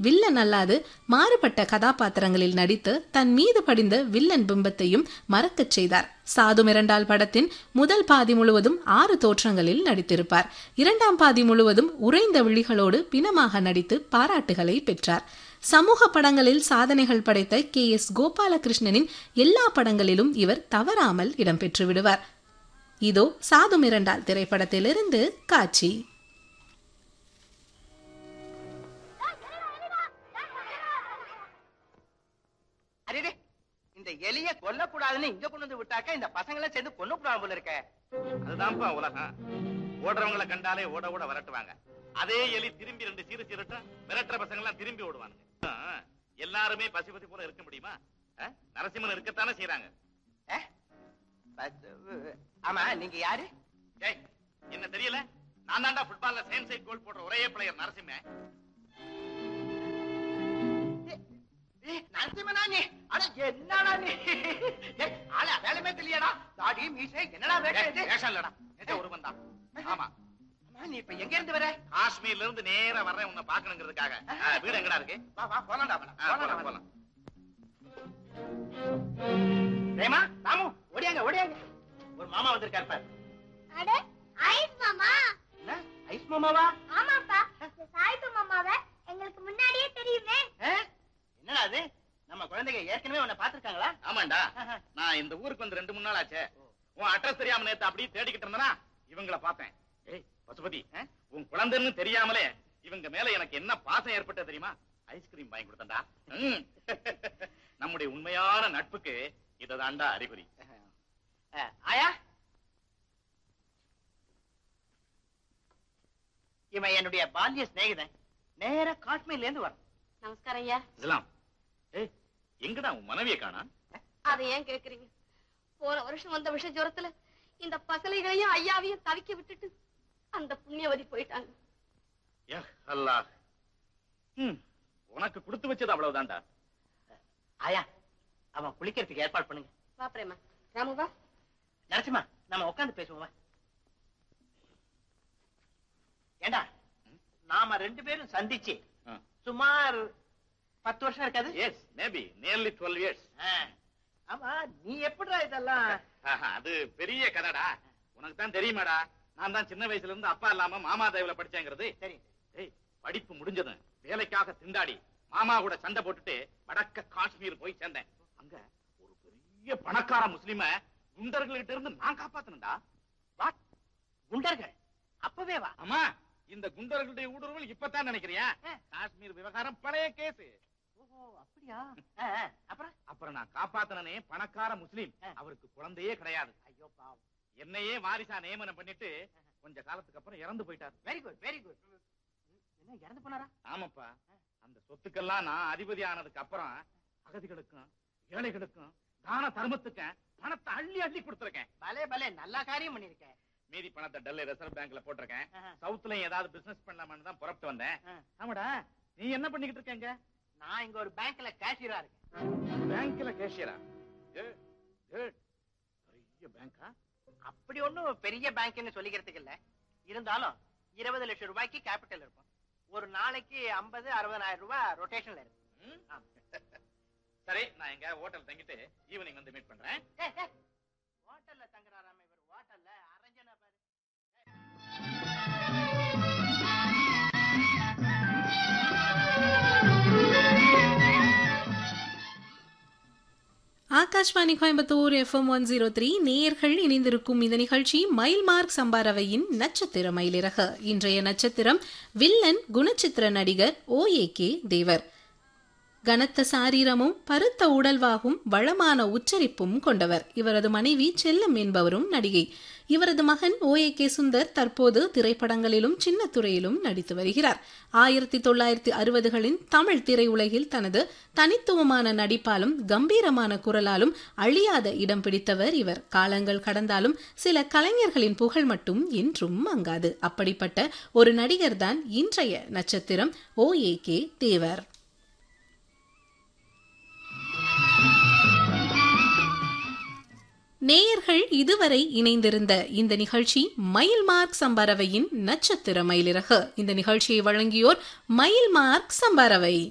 Villain அல்லாது மாறுபட்ட கதாபாத்திரங்களில் நடித்து தன் மீது படிந்த வில்லன் பிம்பத்தையும் மறக்கச் செய்தார் சாது மிரண்டால் படத்தின் முதல் பாதி முழுவதும் ஆறு தோற்றங்களில் நடித்திருப்பார் இரண்டாம் பாதி முழுவதும் உறைந்த விழிகளோடு பிணமாக நடித்து பாராட்டுகளை பெற்றார் சமூக படங்களில் சாதனைகள் படைத்த கே எஸ் கோபாலகிருஷ்ணனின் எல்லா படங்களிலும் இவர் தவறாமல் இடம்பெற்று விடுவார் இதோ சாது மிரண்டால் திரைப்படத்திலிருந்து காட்சி அரே இந்த எலிய கொல்லக்கூடாதுன்னு இங்க கொண்டு வந்து விட்டாக்க இந்த பசங்களை சேர்ந்து கொண்டு போடாம போல இருக்க அதுதான்ப்பா உலகம் ஓடுறவங்களை கண்டாலே ஓட ஓட விரட்டுவாங்க அதே எலி திரும்பி ரெண்டு சீரு சீரட்டும் விரட்டுற பசங்க எல்லாம் திரும்பி ஓடுவானுங்க ஆ, எல்லாருமே பசி பசி போல இருக்க முடியுமா ஆ? நரசிம்மன் இருக்கத்தானே செய்யறாங்க அஹ்? பத்து- ஆமா நீங்க யாரு ஏய் என்ன தெரியல நான் தான்டா ஃபுட்பால்ல சேம் சைட் கோல் போடுற ஒரே பிளேயர் நரசிம்மன் ஏய், நரசிம்மனா நீ அட என்னடா நீ ஏய், ஆள வேலைமே தெரியலடா தாடி மீசை என்னடா வேஷம் இது ஏய், வேஷம் இல்லடா நிஜ ஒருவன் தான் ஆமா அம்மா, நீ இப்ப எங்க இருந்து வர காஷ்மீர்ல இருந்து நேரா வர்றேன் உன்னை பாக்கணுங்கிறதுக்காக ஆ, வீடு எங்கடா இருக்கு வா வா போலாம்டா போலாம் ஆ, போலாம்டா போலாம், போலாம் போலாம் ரேமா ராமு ஓடியாங்க ஓடியாங்க ஒரு மாமா வந்திருக்காரு பாரு அட ஐஸ் மாமா என்ன ஐஸ் மாமாவா ஆமாப்பா இந்த சாய்பு மாமாவை எங்களுக்கு முன்னாடியே தெரியுமே அஹ்? என்னடா அது நம்ம குழந்தைங்க ஏற்கனவே உன்னை பாத்துருக்காங்களா ஆமாண்டா நான் இந்த ஊருக்கு வந்து ரெண்டு மூணு நாள் ஆச்சே உன் அட்ரஸ் தெரியாம நேத்து அப்படியே தேடிக்கிட்டு இருந்தனா இவங்கள பார்த்தேன் ஏய் பசுபதி ஆ? உன் குழந்தைன்னு தெரியாமலே இவங்க மேல எனக்கு என்ன பாசம் ஏற்பட்டது தெரியுமா ஐஸ்கிரீம் வாங்கி கொடுத்தேன்டா ம். நம்முடைய உண்மையான நட்புக்கு இதுதான்டா அறிகுறி அஹ், ஆயா இவன் என்னுடைய பால்ய சிநேகிதன் நேர காஷ்மீர்ல இருந்து வரான் நமஸ்காரம் ஐயா இஸ்லாம் ஏய் எங்கடா உன் மனைவியை காணா அதை ஏன் கேக்குறீங்க போன வருஷம் வந்த விஷ ஜுரத்துல இந்த பசலைகளையும் ஐயாவையும் தவிக்க விட்டுட்டு அந்த புண்ணியவதி போயிட்டாங்க யா அல்லாஹ் ம், உனக்கு கொடுத்து வச்சது அவ்வளவுதான்டா ஆயா அவன் குளிக்கிறதுக்கு ஏற்பாடு பண்ணுங்க வா பிரேமா ராமு வா நரசிம்மா நம்ம உட்கார்ந்து பேசுவோம் வா. ஏண்டா நாம ரெண்டு பேரும் சந்திச்சு ஆ. சுமார் பத்து வருஷம் இருக்காது yes maybe nearly twelve years ah. ஆமா நீ எப்படிடா இதெல்லாம் அது பெரிய கதைடா உனக்கு தான் தெரியுமாடா நான் தான் சின்ன வயசுல இருந்து அப்பா இல்லாம மாமா தயவுல படிச்சேங்கிறது சரி ஏய் படிப்பு முடிஞ்சதும் வேலைக்காக திண்டாடி மாமா கூட சண்டை போட்டுட்டு வடக்க காஷ்மீர் போய் சேர்ந்தேன் அங்க ஒரு பெரிய பணக்கார முஸ்லிம குண்டர்கள்கிட்ட இருந்து நான் காப்பாத்தினேன்டா வாட் குண்டர்கள் அப்பவே வா ஆமா இந்த குண்டர்களுடைய ஊடுருவல் இப்பதான் நினைக்கிறியா காஷ்மீர் விவகாரம் பழைய கேஸ் ஓஹோ அப்படியா ஆ, ஆ. அப்புறம் அப்புறம் நான் காப்பாத்தினனே பணக்கார முஸ்லிம் ஆ. அவருக்கு குழந்தையே கிடையாது ஐயோ பாவம் என்னையே வாரிசா நியமனம் பண்ணிட்டு கொஞ்ச காலத்துக்கு அப்புறம் இறந்து போயிட்டாரு வெரி குட் வெரி குட் என்ன இறந்து போனாரா ஆமாப்பா அந்த சொத்துக்கெல்லாம் நான் அதிபதி ஆனதுக்கு அப்புறம் அகதிகளுக்கும் ஏழைகளுக்கும் தான தர்மத்துக்கும் பணத்தை அள்ளி அள்ளி கொடுத்துருக்கேன் பலே பலே நல்ல காரியம் பண்ணிருக்கேன் மீதி பணத்தை டெல்லி ரிசர்வ் பேங்க்ல போட்டிருக்கேன் ஆஹா. சவுத்லயும் ஏதாவது பிசினஸ் பண்ணலாமான்னு தான் புறப்பட்டு வந்தேன் ஆ. ஆமாடா நீ என்ன பண்ணிக்கிட்டு இருக்கேங்க நான் இங்க ஒரு பேங்க்ல கேஷியரா இருக்கேன் பேங்க்ல கேஷியரா பெரிய பேங்கா அப்படி ஒண்ணும் பெரிய பேங்க்னு சொல்லிக்கிறதுக்கு இல்ல இருந்தாலும் இருபது லட்சம் ரூபாய்க்கு கேபிட்டல் இருக்கும் ஒரு நாளைக்கு ஐம்பது அறுபதாயிரம் ரூபாய் ரொட்டேஷன்ல இருக்கு ஆமா. சரி நான் எங்க ஹோட்டல் தங்கிட்டு ஈவினிங் வந்து மீட் பண்றேன் ஏய், ஏய், ஹோட்டல்ல தங்குறாராம இவர் ஹோட்டல்ல அரஞ்சனா பாரு Akashvani Coimbatore FM one zero three நேயர்கள் இணைந்திருக்கும் இந்த நிகழ்ச்சி மைல் மார்க் சம்பாரவையின் நட்சத்திர மயிலிறகு இன்றைய நட்சத்திரம் வில்லன் குணச்சித்திர நடிகர் ஓ ஏ கே தேவர் கனத்த சாரீரமும் பருத்த உடல்வாகும் வளமான உச்சரிப்பும் கொண்டவர் இவரது மனைவி செல்லம் என்பவரும் நடிகை இவரது மகன் ஓ ஏ கே சுந்தர் தற்போது திரைப்படங்களிலும் சின்ன துறையிலும் நடித்து வருகிறார் ஆயிரத்தி தொள்ளாயிரத்தி அறுபதுகளின் தமிழ் திரையுலகில் தனது தனித்துவமான நடிப்பாலும் கம்பீரமான குரலாலும் அழியாத இடம் பிடித்தவர் இவர் காலங்கள் கடந்தாலும் சில கலைஞர்களின் புகழ் மட்டும் என்றும் மங்காது அப்படிப்பட்ட ஒரு நடிகர்தான் இன்றைய நட்சத்திரம் ஓ ஏ கே தேவர் நேயர்கள் இதுவரை இணைந்திருந்த இந்த நிகழ்ச்சி மயில் மார்க் சம்பரவையின் நட்சத்திர மயிலிறகு இந்த நிகழ்ச்சியை வழங்கியோர் மயில் மார்க் சம்பரவை